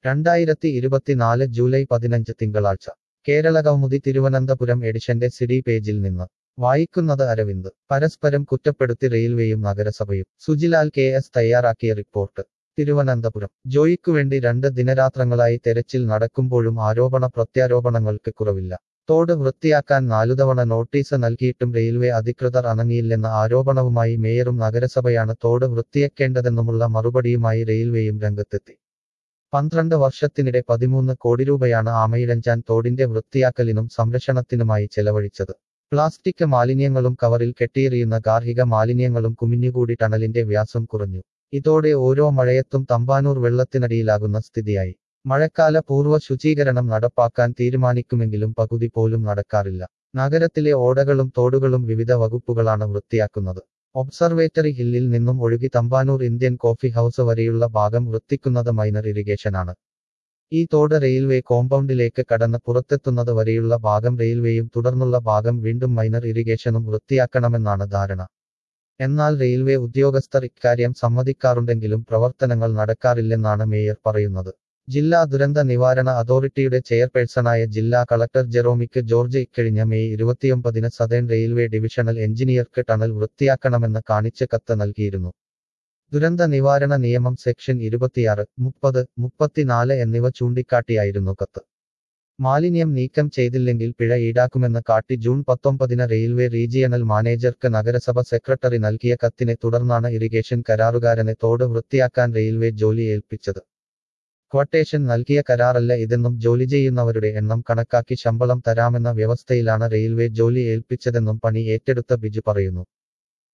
രണ്ടായിരത്തി ഇരുപത്തിനാല് ജൂലൈ പതിനഞ്ച് തിങ്കളാഴ്ച കേരള കൗമുദി തിരുവനന്തപുരം എഡിഷന്റെ സിഡി പേജിൽ നിന്ന് വായിക്കുന്നത് അരവിന്ദ് പരസ്പരം കുറ്റപ്പെടുത്തി റെയിൽവേയും നഗരസഭയും സുജിലാൽ കെ എസ് തയ്യാറാക്കിയ റിപ്പോർട്ട് തിരുവനന്തപുരം ജോയിക്കുവേണ്ടി രണ്ട് ദിനരാത്രങ്ങളായി തെരച്ചിൽ നടക്കുമ്പോഴും ആരോപണ പ്രത്യാരോപണങ്ങൾക്ക് കുറവില്ല തോട് വൃത്തിയാക്കാൻ നാലുതവണ നോട്ടീസ് നൽകിയിട്ടും റെയിൽവേ അധികൃതർ അനങ്ങിയില്ലെന്ന ആരോപണവുമായി മേയറും നഗരസഭയാണ് തോട് വൃത്തിയാക്കേണ്ടതെന്നുമുള്ള മറുപടിയുമായി റെയിൽവേയും രംഗത്തെത്തി പന്ത്രണ്ട് വർഷത്തിനിടെ പതിമൂന്ന് കോടി രൂപയാണ് ആമയിഴഞ്ചാൻ തോടിന്റെ വൃത്തിയാക്കലിനും സംരക്ഷണത്തിനുമായി ചെലവഴിച്ചത് പ്ലാസ്റ്റിക് മാലിന്യങ്ങളും കവറിൽ കെട്ടിയെറിയുന്ന ഗാർഹിക മാലിന്യങ്ങളും കുമിഞ്ഞുകൂടി ടണലിന്റെ വ്യാസം കുറഞ്ഞു ഇതോടെ ഓരോ മഴയത്തും തമ്പാനൂർ വെള്ളത്തിനടിയിലാകുന്ന സ്ഥിതിയായി മഴക്കാല പൂർവ്വ ശുചീകരണം നടപ്പാക്കാൻ തീരുമാനിക്കുമെങ്കിലും പകുതി പോലും നടക്കാറില്ല നഗരത്തിലെ ഓടകളും തോടുകളും വിവിധ വകുപ്പുകളാണ് വൃത്തിയാക്കുന്നത് ഒബ്സർവേറ്ററി ഹില്ലിൽ നിന്നും ഒഴുകി തമ്പാനൂർ ഇന്ത്യൻ കോഫി ഹൗസ് വരെയുള്ള ഭാഗം വൃത്തിക്കുന്നത് മൈനർ ഇറിഗേഷനാണ് ഈ തോട് റെയിൽവേ കോമ്പൗണ്ടിലേക്ക് കടന്ന് പുറത്തെത്തുന്നത് വരെയുള്ള ഭാഗം റെയിൽവേയും തുടർന്നുള്ള ഭാഗം വീണ്ടും മൈനർ ഇറിഗേഷനും വൃത്തിയാക്കണമെന്നാണ് ധാരണ എന്നാൽ റെയിൽവേ ഉദ്യോഗസ്ഥർ ഇക്കാര്യം സമ്മതിക്കാറുണ്ടെങ്കിലും പ്രവർത്തനങ്ങൾ നടക്കാറില്ലെന്നാണ് മേയർ പറയുന്നത് ജില്ലാ ദുരന്ത നിവാരണ അതോറിറ്റിയുടെ ചെയർപേഴ്സണായ ജില്ലാ കളക്ടർ ജെറോമിക്ക് ജോർജ് ഇക്കഴിഞ്ഞ മെയ് ഇരുപത്തിയൊമ്പതിന് സദേൺ റെയിൽവേ ഡിവിഷണൽ എഞ്ചിനീയർക്ക് ടണൽ വൃത്തിയാക്കണമെന്ന് കാണിച്ച് കത്ത് നൽകിയിരുന്നു ദുരന്ത നിവാരണ നിയമം സെക്ഷൻ ഇരുപത്തിയാറ് മുപ്പത് മുപ്പത്തിനാല് എന്നിവ ചൂണ്ടിക്കാട്ടിയായിരുന്നു കത്ത് മാലിന്യം നീക്കം ചെയ്തില്ലെങ്കിൽ പിഴ ഈടാക്കുമെന്ന് കാട്ടി ജൂൺ പത്തൊമ്പതിന് റെയിൽവേ റീജിയണൽ മാനേജർക്ക് നഗരസഭ സെക്രട്ടറി നൽകിയ കത്തിനെ തുടർന്നാണ് ഇറിഗേഷൻ കരാറുകാരനെ തോട് വൃത്തിയാക്കാൻ റെയിൽവേ ജോലി ഏൽപ്പിച്ചത് ക്വട്ടേഷൻ നൽകിയ കരാറല്ല ഇതെന്നും ജോലി ചെയ്യുന്നവരുടെ എണ്ണം കണക്കാക്കി ശമ്പളം തരാമെന്ന വ്യവസ്ഥയിലാണ് റെയിൽവേ ജോലി ഏൽപ്പിച്ചതെന്നും പണി ഏറ്റെടുത്ത ബിജു പറയുന്നു